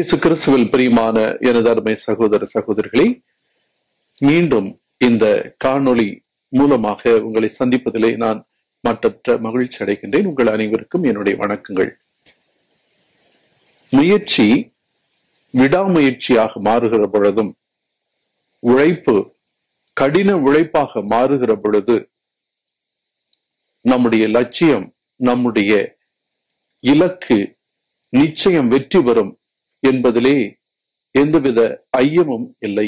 இயேசு கிறிஸ்துவில் பிரியமான எனது அருமை சகோதர சகோதரிகளே மீண்டும் இந்த காணொளி மூலமாக உங்களை சந்திப்பதிலே நான் மற்றற்ற மகிழ்ச்சி அடைகின்றேன் உங்கள் அனைவருக்கும் என்னுடைய வணக்கங்கள் முயற்சி விடாமுயற்சியாக மாறுகிற பொழுதும் உழைப்பு கடின உழைப்பாக மாறுகிற பொழுது நம்முடைய லட்சியம் நம்முடைய இலக்கு நிச்சயம் வெற்றி பெறும் என்பதிலே எந்தவித ஐயமும் இல்லை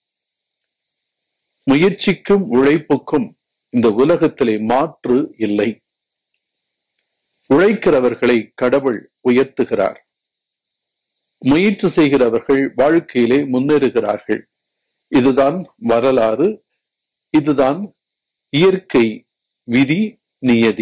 முயற்சிக்கும் உழைப்புக்கும் இந்த உலகத்திலே மாற்று இல்லை உழைக்கிறவர்களை கடவுள் உயர்த்துகிறார் முயற்சி செய்கிறவர்கள் வாழ்க்கையிலே முன்னேறுகிறார்கள் இதுதான் வரலாறு இதுதான் இயற்கை விதி நியதி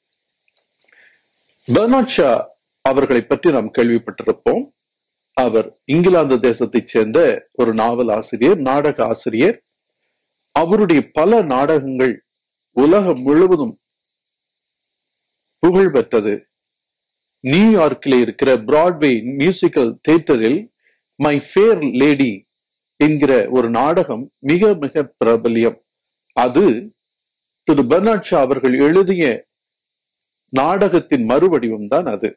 பெர்னாட் ஷா அவர்களை பற்றி நாம் கேள்விப்பட்டிருப்போம் அவர் இங்கிலாந்து தேசத்தைச் சேர்ந்த ஒரு நாவல் ஆசிரியர் நாடக ஆசிரியர் அவருடைய பல நாடகங்கள் உலகம் முழுவதும் புகழ் பெற்றது நியூயார்க்கில் இருக்கிற பிராட்வே மியூசிக்கல் தியேட்டரில் மை ஃபேர் லேடி என்கிற ஒரு நாடகம் மிக மிக பிரபல்யம் அது திரு பெர்னாட் ஷா அவர்கள் எழுதிய நாடகத்தின் மறுவடிவம் தான் அது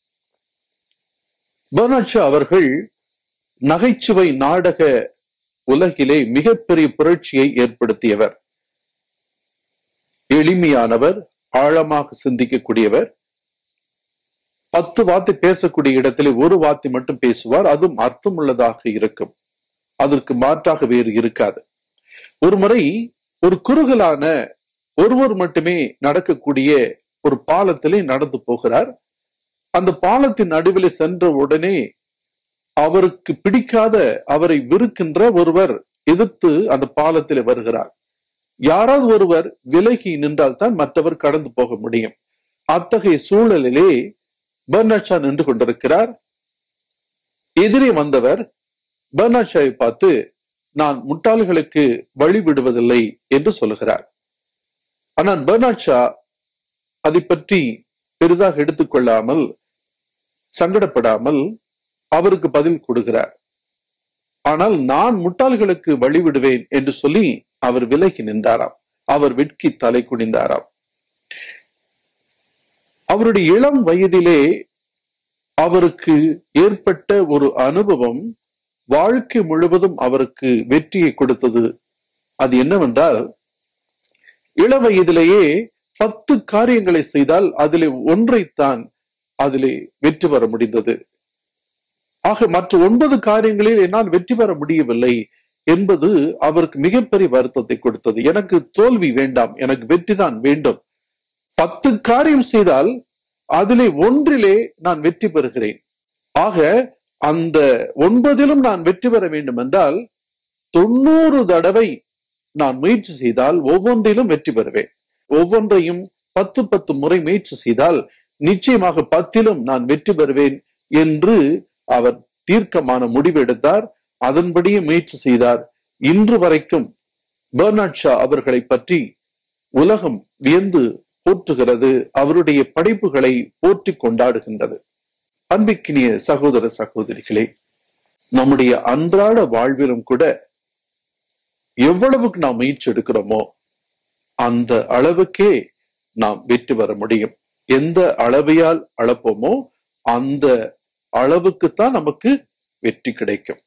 பெர்னாட் ஷா அவர்கள் நகைச்சுவை நாடக உலகிலே மிகப்பெரிய புரட்சியை ஏற்படுத்தியவர் எளிமையானவர் ஆழமாக சிந்திக்கக்கூடியவர் பத்து வார்த்தை பேசக்கூடிய இடத்திலே ஒரு வார்த்தை மட்டும் பேசுவார் அதுவும் அர்த்தமுள்ளதாக இருக்கும் அதற்கு மாற்றாக வேறு இருக்காது ஒரு முறை ஒரு குறுகலான ஒருவர் மட்டுமே நடக்கக்கூடிய ஒரு பாலத்திலே நடந்து போகிறார் அந்த பாலத்தின் நடுவில் சென்ற உடனே அவருக்கு பிடிக்காத அவரை விருக்கின்ற ஒருவர் எதிர்த்து அந்த பாலத்தில் வருகிறார் யாராவது ஒருவர் விலகி நின்றால் தான் மற்றவர் கடந்து போக முடியும் அத்தகைய சூழலிலே பெர்னாட்ஷா நின்று கொண்டிருக்கிறார் எதிரே வந்தவர் பெர்னாட்ஷாவை பார்த்து நான் முட்டாள்களுக்கு வழி விடுவதில்லை என்று சொல்லுகிறார் ஆனால் பெர்னாட்ஷா அதை பற்றி பெரிதாக எடுத்துக்கொள்ளாமல் சங்கடப்படாமல் அவருக்கு பதில் கொடுக்கிறார் ஆனால் நான் முட்டாள்களுக்கு வழிவிடுவேன் என்று சொல்லி அவர் விலகி நின்றாராம் அவர் வெட்கி தலை குனிந்தாராம் அவருடைய இளம் வயதிலே அவருக்கு ஏற்பட்ட ஒரு அனுபவம் வாழ்க்கை முழுவதும் அவருக்கு வெற்றியை கொடுத்தது அது என்னவென்றால் இள வயதிலேயே பத்து காரியங்களை செய்தால் அதிலே ஒன்றைத்தான் அதிலே வெற்றி பெற முடிந்தது ஆக மற்ற ஒன்பது காரியங்களில் என்னால் வெற்றி பெற முடியவில்லை என்பது அவருக்கு மிகப்பெரிய வருத்தத்தை கொடுத்தது எனக்கு தோல்வி வேண்டாம் எனக்கு வெற்றி தான் வேண்டும் பத்து காரியம் செய்தால் அதிலே ஒன்றிலே நான் வெற்றி பெறுகிறேன் ஆக அந்த ஒன்பதிலும் நான் வெற்றி பெற வேண்டும் என்றால் தொண்ணூறு தடவை நான் முயற்சி செய்தால் ஒவ்வொன்றிலும் வெற்றி பெறுவேன் ஒவ்வொன்றையும் பத்து பத்து முறை முயற்சி செய்தால் நிச்சயமாக பத்திலும் நான் வெற்றி பெறுவேன் என்று அவர் தீர்க்கமான முடிவு எடுத்தார் அதன்படியே முயற்சி செய்தார் இன்று வரைக்கும் பெர்னாட் ஷா அவர்களை பற்றி உலகம் வியந்து போற்றுகிறது அவருடைய படைப்புகளை போற்றி கொண்டாடுகின்றது அன்பிக்கினிய சகோதர சகோதரிகளே நம்முடைய அன்றாட வாழ்விலும் கூட எவ்வளவுக்கு நாம் முயற்சி எடுக்கிறோமோ அந்த அளவுக்கே நாம் வெற்றி பெற முடியும் எந்த அளவையால் அளப்போமோ அந்த அளவுக்குத்தான் நமக்கு வெற்றி கிடைக்கும்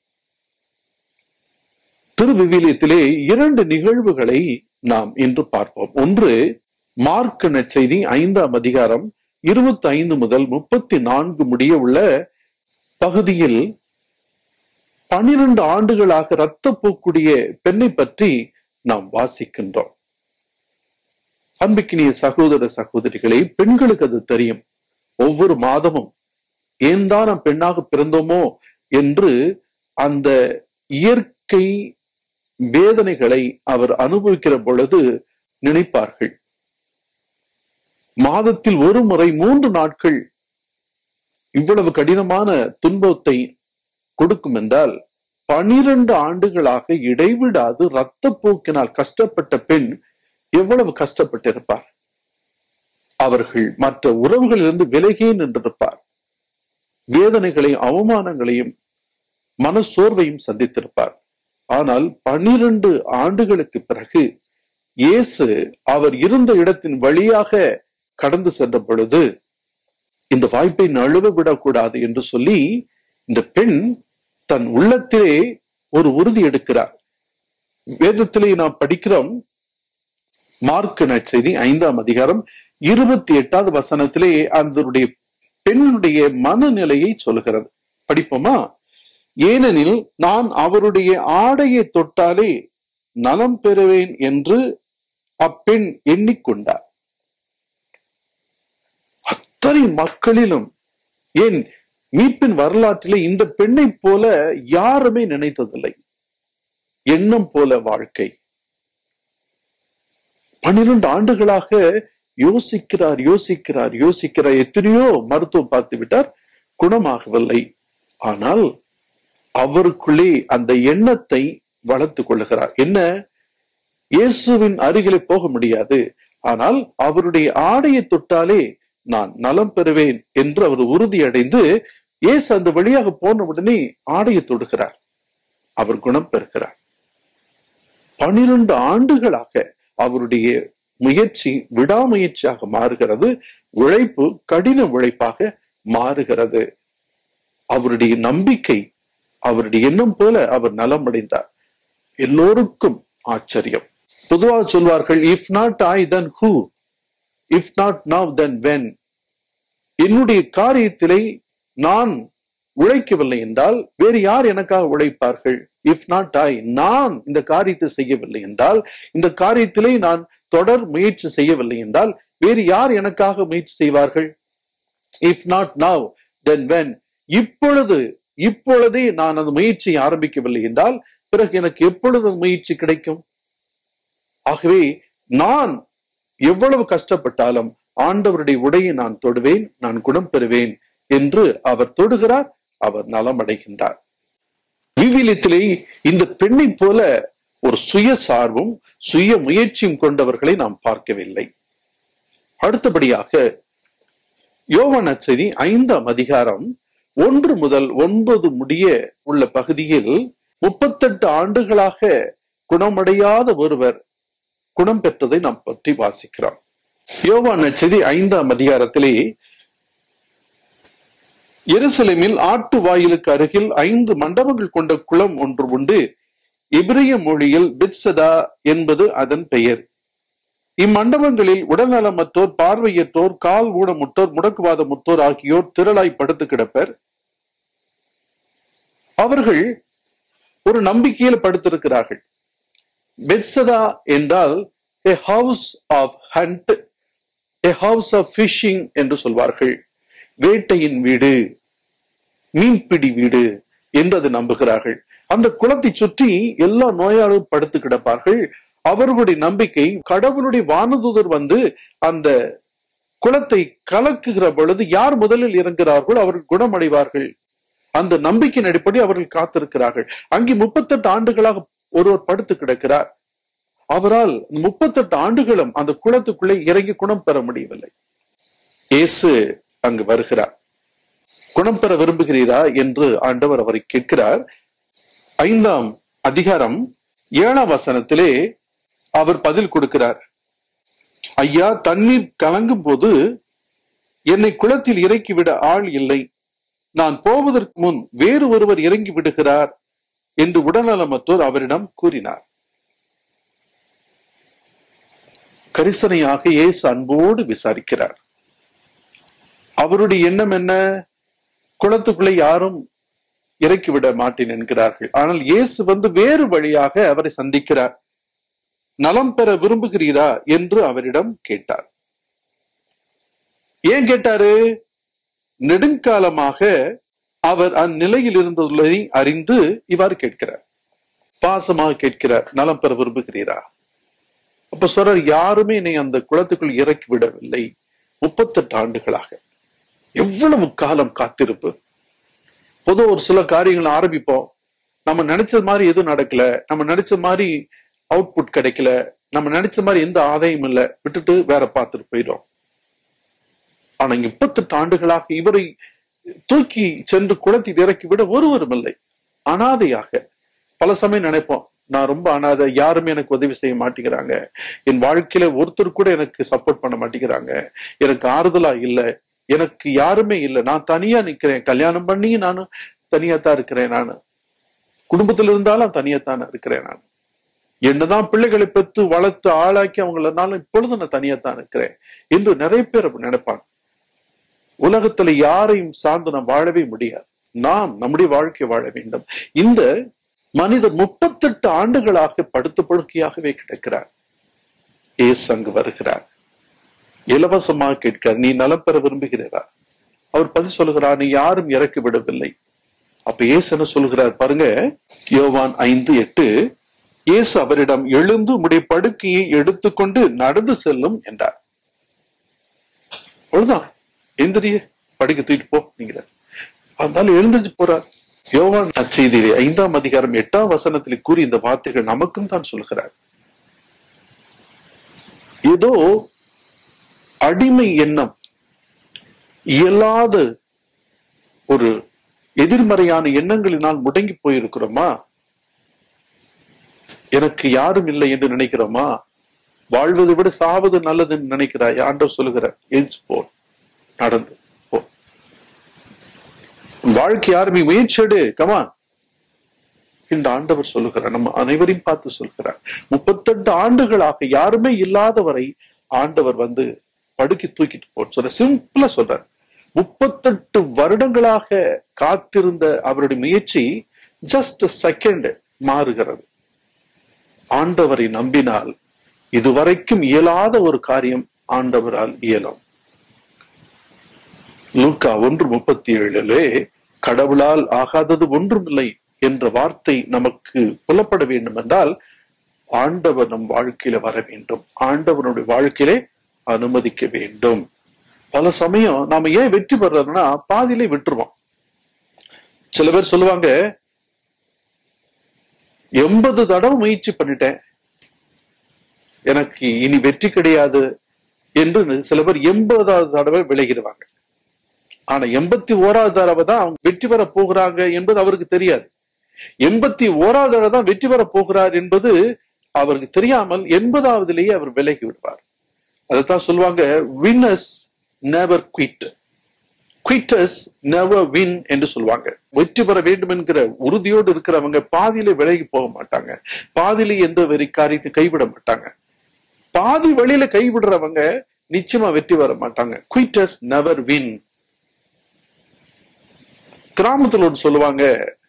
திருவிவிலியத்திலே இரண்டு நிகழ்வுகளை நாம் இன்று பார்ப்போம் ஒன்று மார்க் நற்செய்தி ஐந்தாம் அதிகாரம் இருபத்தி ஐந்து முதல் முப்பத்தி நான்கு முடிய உள்ள பகுதியில் பனிரெண்டு ஆண்டுகளாக இரத்த போக்கூடிய பெண்ணை பற்றி நாம் வாசிக்கின்றோம் அன்பிக்கினிய சகோதர சகோதரிகளை பெண்களுக்கு அது தெரியும் ஒவ்வொரு மாதமும் ஏன் தான் நாம் பெண்ணாக பிறந்தோமோ என்று அந்த இயற்கை வேதனைகளை அவர் அனுபவிக்கிற பொழுது நினைப்பார்கள் மாதத்தில் ஒரு முறை மூன்று நாட்கள் இவ்வளவு கடினமான துன்பத்தை கொடுக்கும் என்றால் பனிரெண்டு ஆண்டுகளாக இடைவிடாது இரத்த போக்கினால் கஷ்டப்பட்ட பெண் எவ்வளவு கஷ்டப்பட்டிருப்பார் அவர்கள் மற்ற உறவுகளிலிருந்து விலகே நின்றிருப்பார் வேதனைகளையும் அவமானங்களையும் மன சோர்வையும் சந்தித்திருப்பார் ஆனால் பனிரெண்டு ஆண்டுகளுக்கு பிறகு இயேசு அவர் இருந்த இடத்தின் வழியாக கடந்து சென்ற பொழுது இந்த வாய்ப்பை நழுவ விடக்கூடாது என்று சொல்லி இந்த பெண் தன் உள்ளத்திலே ஒரு உறுதி எடுக்கிறார் வேதத்திலே நாம் படிக்கிறோம் மார்க் நற்செய்தி ஐந்தாம் அதிகாரம் இருபத்தி எட்டாவது வசனத்திலே அதனுடைய பெண்ணுடைய மனநிலையை சொல்கிறது படிப்போமா ஏனெனில் நான் அவருடைய ஆடையை தொட்டாலே நலம் பெறுவேன் என்று அப்பெண் எண்ணிக்கொண்டார் அத்தனை மக்களிலும் ஏன் மீட்பின் வரலாற்றிலே இந்த பெண்ணை போல யாருமே நினைத்ததில்லை எண்ணம் போல வாழ்க்கை பன்னிரண்டு ஆண்டுகளாக யோசிக்கிறார் யோசிக்கிறார் யோசிக்கிறார் எத்தனையோ மருத்துவம் பார்த்து விட்டார் குணமாகவில்லை ஆனால் அவருக்குள்ளே அந்த எண்ணத்தை வளர்த்து கொள்ளுகிறார் என்ன இயேசுவின் அருகிலே போக முடியாது ஆனால் அவருடைய ஆடையை தொட்டாலே நான் நலம் பெறுவேன் என்று அவர் உறுதியடைந்து இயேசு அந்த வழியாக போன உடனே ஆடையை தொடுகிறார் அவர் குணம் பெறுகிறார் பனிரெண்டு ஆண்டுகளாக அவருடைய முயற்சி விடாமுயற்சியாக மாறுகிறது உழைப்பு கடின உழைப்பாக மாறுகிறது அவருடைய நம்பிக்கை அவருடைய எண்ணம் போல அவர் நலம் அடைந்தார் எல்லோருக்கும் ஆச்சரியம் பொதுவாக சொல்வார்கள் if not I then who if not now then when என்னுடைய காரியத்திலே நான் உழைக்கவில்லை என்றால் வேறு யார் எனக்காக உழைப்பார்கள் இஃப் நாட் ஐ நான் இந்த காரியத்தை செய்யவில்லை என்றால் இந்த காரியத்திலே நான் தொடர் முயற்சி செய்யவில்லை என்றால் வேறு யார் எனக்காக முயற்சி செய்வார்கள் if not now then when இப்பொழுது இப்பொழுதே நான் அந்த முயற்சியை ஆரம்பிக்கவில்லை என்றால் பிறகு எனக்கு எப்பொழுது அந்த முயற்சி கிடைக்கும் ஆகவே நான் எவ்வளவு கஷ்டப்பட்டாலும் ஆண்டவருடைய உடையை நான் தொடுவேன் நான் குணம் பெறுவேன் என்று அவர் தொடுகிறார் அவர் நலம் அடைகின்றார் விவிலியத்திலே இந்த பெண்ணை போல ஒரு சுய சார்பும் சுய முயற்சியும் கொண்டவர்களை நாம் பார்க்கவில்லை அடுத்தபடியாக யோவான் நற்செய்தி ஐந்தாம் அதிகாரம் ஒன்று முதல் ஒன்பது முடிய உள்ள பகுதியில் முப்பத்தெட்டு ஆண்டுகளாக குணமடையாத ஒருவர் குணம் பெற்றதை நாம் பற்றி வாசிக்கிறோம் யோவான் நற்செய்தி ஐந்தாம் அதிகாரத்திலே எருசலேமில் ஆட்டு வாயிலுக்கு அருகில் ஐந்து மண்டபங்கள் கொண்ட குளம் ஒன்று உண்டு எபிரிய மொழியில் பிட்சதா என்பது அதன் பெயர் இம்மண்டபங்களில் உடல்நலமற்றோர் பார்வையற்றோர் கால் ஊனமுற்றோர் முடக்குவாதமுற்றோர் ஆகியோர் திரளாய் படுத்து கிடப்பர் அவர்கள் ஒரு நம்பிக்கையில் படுத்திருக்கிறார்கள் பெட்சதா என்றால் a house of hunt a house of fishing என்று சொல்வார்கள் வேட்டையின் வீடு மீன்பிடி வீடு என்று அது நம்புகிறார்கள் அந்த குளத்தை சுற்றி எல்லா நோயாளும் படுத்து கிடப்பார்கள் அவர்களுடைய நம்பிக்கை கடவுளுடைய வானதூதர் வந்து அந்த குளத்தை கலக்குகிற பொழுது யார் முதலில் இறங்குகிறார்களோ அவர்கள் குணமடைவார்கள் அந்த நம்பிக்கையின் அடிப்படை அவர்கள் காத்திருக்கிறார்கள் அங்கே முப்பத்தெட்டு ஆண்டுகளாக ஒருவர் படுத்து கிடக்கிறார் அவரால் முப்பத்தெட்டு ஆண்டுகளும் அந்த குளத்துக்குள்ளே இறங்கி குணம் பெற முடியவில்லை இயேசு அங்கு வருகிறார் குணம் பெற விரும்புகிறீரா என்று ஆண்டவர் அவரை கேட்கிறார் ஐந்தாம் அதிகாரம் ஏழாம் வசனத்திலே அவர் பதில் கொடுக்கிறார் ஐயா தண்ணீர் கலங்கும் போது என்னை குளத்தில் இறக்கிவிட ஆள் இல்லை நான் போவதற்கு முன் வேறு ஒருவர் இறங்கி விடுகிறார் என்று உடல்நலமற்றோர் அவரிடம் கூறினார் கரிசனையாக இயேசு அன்போடு விசாரிக்கிறார் அவருடைய எண்ணம் என்ன குளத்துக்குள்ளே யாரும் இறக்கிவிட மாட்டேன் என்கிறார்கள் ஆனால் இயேசு வந்து வேறு வழியாக அவரை சந்திக்கிறார் நலம் பெற விரும்புகிறீரா என்று அவரிடம் கேட்டார் ஏன் கேட்டாரு நெடுங்காலமாக அவர் அந்நிலையில் இருந்துள்ளதை அறிந்து இவ்வாறு கேட்கிறார் பாசமாக கேட்கிறார் நலம் பெற விரும்புகிறீரா அப்ப சொல்றார் யாருமே என்னை அந்த குளத்துக்குள் இறக்கி விடவில்லை முப்பத்தெட்டு ஆண்டுகளாக எவ்வளவு காலம் காத்திருப்பு பொதுவா ஒரு சில காரியங்கள் ஆரம்பிப்போம் நம்ம நினைச்சது மாதிரி எதுவும் நடக்கல நம்ம நினைச்ச மாதிரி அவுட்புட் கிடைக்கல நம்ம நினைச்ச மாதிரி எந்த ஆதாயம் இல்லை விட்டுட்டு வேற பார்த்துட்டு போயிடும் ஆனா முப்பத்தெட்டு ஆண்டுகளாக இவரை தூக்கி சென்று குளத்தில் இறக்கி விட ஒருவரும் இல்லை அனாதையாக பல சமயம் நினைப்போம் நான் ரொம்ப அனாதை யாருமே எனக்கு உதவி செய்ய மாட்டேங்கிறாங்க என் வாழ்க்கையில ஒருத்தர் கூட எனக்கு சப்போர்ட் பண்ண மாட்டேங்கிறாங்க எனக்கு ஆறுதலா இல்ல எனக்கு யாருமே இல்லை நான் தனியா நிக்கிறேன் கல்யாணம் பண்ணி நானும் தனியா தான் இருக்கிறேன் நான் குடும்பத்துல இருந்தாலும் தனியா தான் இருக்கிறேன் நான் என்னதான் பிள்ளைகளை பெற்று வளர்த்து ஆளாக்கி அவங்களனாலும் இப்பொழுது நான் தனியா தான் இருக்கிறேன் என்று நிறைய பேர் அப்படி நினைப்பாங்க உலகத்துல யாரையும் சார்ந்து நாம் வாழவே முடியாது நாம் நம்முடைய வாழ்க்கை வாழ வேண்டும் இந்த மனிதர் முப்பத்தெட்டு ஆண்டுகளாக படுத்த படுக்கையாகவே கிடக்கிறார் ஏசு அங்கு வருகிறார் இலவசமாக கேட்கிறார் நீ நலம் பெற விரும்புகிறதா அவர் பதில் சொல்லுகிறார் நீ யாரும் இறக்கி விடவில்லை அப்ப ஏசு என்ன சொல்லுகிறார் பாருங்க யோவான் ஐந்து எட்டு இயேசு அவரிடம் எழுந்து உம்முடைய படுக்கையை எடுத்துக்கொண்டு நடந்து செல்லும் என்றார் அவ்வளவுதான் எந்திரிய படுக்க தூக்கிட்டு போ நீங்கிறார் அதனால எழுந்திருச்சு போறார் யோவான் நற்செய்தியிலே ஐந்தாம் அதிகாரம் எட்டாம் வசனத்தில் கூறி இந்த வார்த்தைகள் நமக்கும் தான் சொல்கிறார் ஏதோ அடிமை எண்ணம் இயலாத ஒரு எதிர்மறையான எண்ணங்களினால் முடங்கி போயிருக்கிறோமா எனக்கு யாரும் இல்லை என்று நினைக்கிறோமா வாழ்வதை விட சாவது நல்லதுன்னு நினைக்கிறாய் ஆண்டவர் சொல்லுகிறார் எஞ்சி போ நடந்து போ உன் வாழ்க்கை யாருமே முயற்சியடு கமா இந்த ஆண்டவர் சொல்லுகிறார் நம்ம அனைவரையும் பார்த்து சொல்கிறார் முப்பத்தெட்டு ஆண்டுகளாக யாருமே இல்லாதவரை ஆண்டவர் வந்து படுக்கி தூக்கிட்டு போட்டு சொல்ற சிம்பிளா சொல்றார் முப்பத்தெட்டு வருடங்களாக காத்திருந்த அவருடைய முயற்சி ஜஸ்ட் செகண்ட் மாறுகிறது ஆண்டவரை நம்பினால் இதுவரைக்கும் இயலாத ஒரு காரியம் ஆண்டவரால் இயலும் லூக்கா ஒன்று முப்பத்தி ஏழிலே கடவுளால் ஆகாதது ஒன்றுமில்லை என்ற வார்த்தை நமக்கு புலப்பட வேண்டும் என்றால் ஆண்டவர் நம் வாழ்க்கையில வர வேண்டும் ஆண்டவனுடைய வாழ்க்கையிலே அனுமதிக்க வேண்டும் பல சமயம் நாம ஏன் வெற்றி பெறோம்னா பாதியிலே விட்டுருவோம் சில பேர் சொல்லுவாங்க எண்பது தடவை முயற்சி பண்ணிட்டேன் எனக்கு இனி வெற்றி கிடையாது என்று சில பேர் எண்பதாவது தடவை விலகிடுவாங்க ஆனா எண்பத்தி ஓராவது தடவை தான் அவங்க வெற்றி பெற போகிறாங்க என்பது அவருக்கு தெரியாது எண்பத்தி ஓராவது தடவை தான் வெற்றி பெற போகிறார் என்பது அவருக்கு தெரியாமல் எண்பதாவதுலேயே அவர் விலகி விடுவார் அதைத்தான் சொல்லுவாங்க winners never quit quitters never win என்று சொல்லுவாங்க வெற்றி பெற வேண்டும் என்கிற உறுதியோடு இருக்கிறவங்க பாதியில விலகி போக மாட்டாங்க பாதியில எந்த வெறி காரியத்தை கைவிட மாட்டாங்க பாதி வழியில கைவிடுறவங்க நிச்சயமா வெற்றி பெற மாட்டாங்க குவிட்டர்ஸ் நெவர் வின் கிராமத்துல ஒன்று சொல்லுவாங்க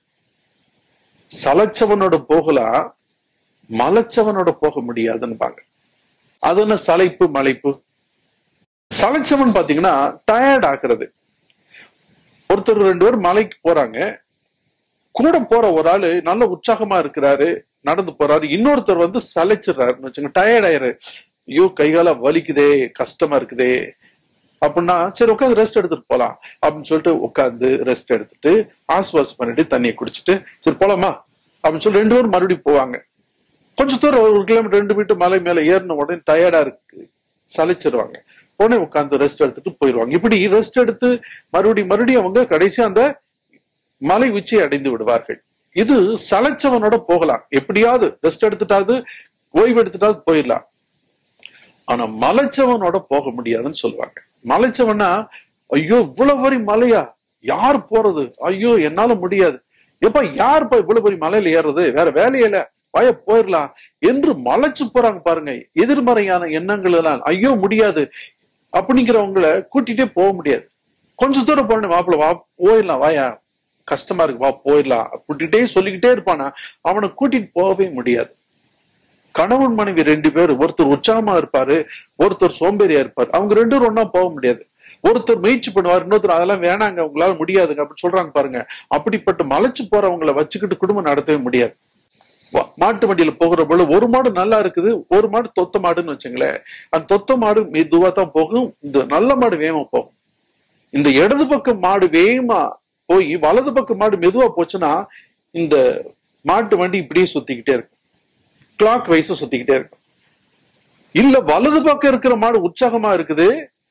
சலைச்சவனோட போகலாம் மலைச்சவனோட போக முடியாதுன்னு அது என்ன சலைப்பு மலைப்பு சலைச்சவன் பாத்தீங்கன்னா டயர்ட் ஆக்குறது ஒருத்தர் ரெண்டு பேர் மலைக்கு போறாங்க கூட போற ஒரு ஆளு நல்ல உற்சாகமா இருக்கிறாரு நடந்து போறாரு இன்னொருத்தர் வந்து சலைச்சிடுறாருன்னு வச்சுங்க டயர்ட் ஆயிரு ஐயோ கைகால வலிக்குதே கஷ்டமா இருக்குதே அப்படின்னா சரி உட்காந்து ரெஸ்ட் எடுத்துட்டு போலாம் அப்படின்னு சொல்லிட்டு உட்காந்து ரெஸ்ட் எடுத்துட்டு ஆஸ்வாஸ் பண்ணிட்டு தண்ணியை குடிச்சிட்டு சரி போலாமா அப்படின்னு சொல்லி ரெண்டு பேரும் மறுபடியும் போவாங்க கொஞ்ச தூரம் ஒரு கிலோமீட்டர் ரெண்டு மீட்டர் மலை மேல ஏறின உடனே டயர்டா இருக்கு சலிச்சிருவாங்க உடனே உட்காந்து ரெஸ்ட் எடுத்துட்டு போயிடுவாங்க இப்படி ரெஸ்ட் எடுத்து மறுபடியும் மறுபடியும் அவங்க கடைசியா அந்த மலை உச்சியை அடைந்து விடுவார்கள் இது சலைச்சவனோட போகலாம் எப்படியாவது ரெஸ்ட் எடுத்துட்டாவது ஓய்வு எடுத்துட்டாவது போயிடலாம் ஆனா மலைச்சவனோட போக முடியாதுன்னு சொல்லுவாங்க மலைச்சவனா ஐயோ இவ்வளவு பெரிய மலையா யார் போறது ஐயோ என்னால முடியாது எப்ப யாருப்பா இவ்வளவு பெரிய மலையில ஏறுறது வேற வேலையில வய போயிடலாம் என்று மலைச்சு போறாங்க பாருங்க எதிர்மறையான எண்ணங்கள் எல்லாம் ஐயோ முடியாது அப்படிங்கிறவங்கள கூட்டிட்டே போக முடியாது கொஞ்ச தூரம் போன மாப்பிள்ள வா போயிடலாம் வாயா கஷ்டமா இருக்கு வா போயிடலாம் கூட்டிகிட்டே சொல்லிக்கிட்டே இருப்பானா அவனை கூட்டிட்டு போகவே முடியாது கணவன் மனைவி ரெண்டு பேர் ஒருத்தர் உற்சாகமா இருப்பாரு ஒருத்தர் சோம்பேறியா இருப்பாரு அவங்க ரெண்டு பேரும் ஒன்னா போக முடியாது ஒருத்தர் முயற்சி பண்ணுவார் இன்னொருத்தர் அதெல்லாம் வேணாங்க உங்களால முடியாதுங்க அப்படின்னு சொல்றாங்க பாருங்க அப்படிப்பட்ட மலைச்சு போறவங்களை வச்சுக்கிட்டு குடும்பம் நடத்தவே முடியாது மாட்டு வண்டியில போகிற பொழுது ஒரு மாடு நல்லா இருக்குது ஒரு மாடு தொத்த மாடுன்னு வச்சுங்களேன் அந்த தொத்த மாடு மெதுவா தான் போகும் இந்த நல்ல மாடு வேகமா போகும் இந்த இடது பக்கம் மாடு வேகமா போய் வலது பக்கம் மாடு மெதுவா போச்சுன்னா இந்த மாட்டு வண்டி இப்படியே சுத்திக்கிட்டே இருக்கும் கிளாக் வைஸ சுத்திக்கிட்டே இருக்கும் இல்ல வலது பக்கம் இருக்கிற மாடு உற்சாகமா இருக்குது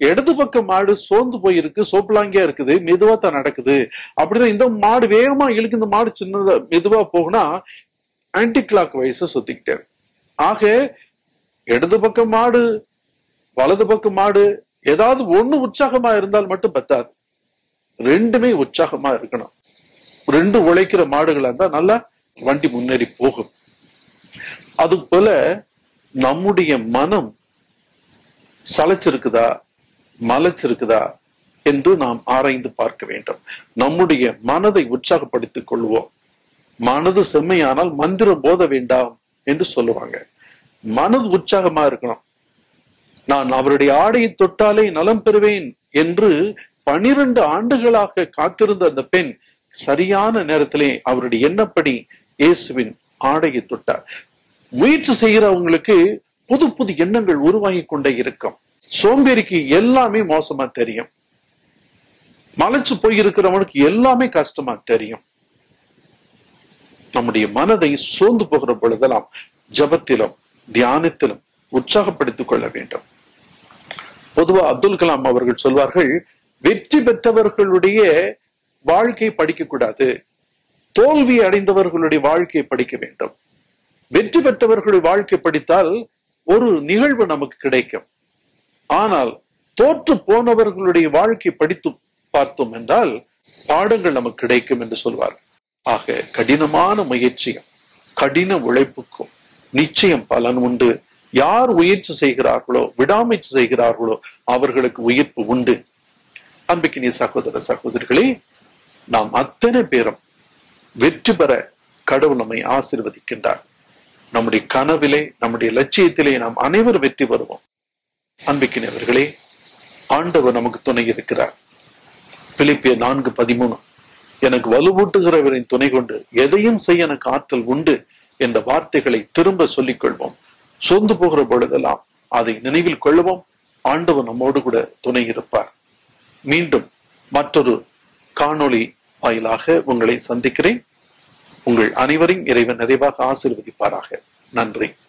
இடது பக்க மாடு சோர்ந்து போயிருக்கு சோப்பலாங்கியா இருக்குது மெதுவா தான் நடக்குது அப்படிதான் இந்த மாடு வேகமா இழுக்கு இந்த மாடு சின்னதா மெதுவா போகுனா ஆன்டி கிளாக் வயச சுத்திக்கிட்டே இருக்கு. ஆக இடது பக்க மாடு வலது பக்க மாடு ஏதாவது ஒண்ணு உற்சாகமா இருந்தால் மட்டும் பத்தாது ரெண்டுமே உற்சாகமா இருக்கணும் ரெண்டு உழைக்கிற மாடுகளா இருந்தா நல்லா வண்டி முன்னேறி போகும் அது போல நம்முடைய மனம் சளைச்சிருக்குதா மலைச்சிருக்குதா என்று நாம் ஆராய்ந்து பார்க்க வேண்டும் நம்முடைய மனதை உற்சாகப்படுத்திக் கொள்வோம் மனது செம்மையானால் மந்திரம் போத வேண்டாம் என்று சொல்லுவாங்க மனது உற்சாகமா இருக்கணும் நான் அவருடைய ஆடையை தொட்டாலே நலம் பெறுவேன் என்று பனிரெண்டு ஆண்டுகளாக காத்திருந்த அந்த பெண் சரியான நேரத்திலே அவருடைய எண்ணப்படி இயேசுவின் ஆடையை தொட்டார் முயற்சி செய்கிறவங்களுக்கு புது புது எண்ணங்கள் உருவாகி கொண்டே இருக்கும் சோம்பேறிக்கு எல்லாமே மோசமா தெரியும் மலைச்சு போயிருக்கிறவனுக்கு எல்லாமே கஷ்டமா தெரியும் நம்முடைய மனதை சோர்ந்து போகிற பொழுதெல்லாம் ஜபத்திலும் தியானத்திலும் உற்சாகப்படுத்திக் கொள்ள வேண்டும் பொதுவா அப்துல் கலாம் அவர்கள் சொல்வார்கள் வெற்றி பெற்றவர்களுடைய வாழ்க்கை படிக்க கூடாது தோல்வி அடைந்தவர்களுடைய வாழ்க்கையை படிக்க வேண்டும் வெற்றி பெற்றவர்களுடைய வாழ்க்கை படித்தால் ஒரு நிகழ்வு நமக்கு கிடைக்கும் ஆனால் தோற்று போனவர்களுடைய வாழ்க்கை படித்து பார்த்தோம் என்றால் பாடங்கள் நமக்கு கிடைக்கும் என்று சொல்வார் ஆக கடினமான முயற்சியும் கடின உழைப்புக்கும் நிச்சயம் பலன் உண்டு யார் முயற்சி செய்கிறார்களோ விடாமுயற்சி செய்கிறார்களோ அவர்களுக்கு உயிர்ப்பு உண்டு அன்பிக்கினிய சகோதர சகோதரிகளே நாம் அத்தனை பேரும் வெற்றி பெற கடவுள் நம்மை ஆசிர்வதிக்கின்றார் நம்முடைய கனவிலே நம்முடைய லட்சியத்திலே நாம் அனைவரும் வெற்றி பெறுவோம் அன்பிக்கினவர்களே ஆண்டவர் நமக்கு துணை இருக்கிறார் பிலிப்பிய நான்கு பதிமூணு எனக்கு வலுவூட்டுகிறவரின் துணை கொண்டு எதையும் செய்ய எனக்கு ஆற்றல் உண்டு என்ற வார்த்தைகளை திரும்ப சொல்லிக் கொள்வோம் சோர்ந்து போகிற பொழுதெல்லாம் அதை நினைவில் கொள்வோம் ஆண்டவர் நம்மோடு கூட துணை இருப்பார் மீண்டும் மற்றொரு காணொளி வாயிலாக உங்களை சந்திக்கிறேன் உங்கள் அனைவரையும் இறைவன் நிறைவாக ஆசீர்வதிப்பாராக நன்றி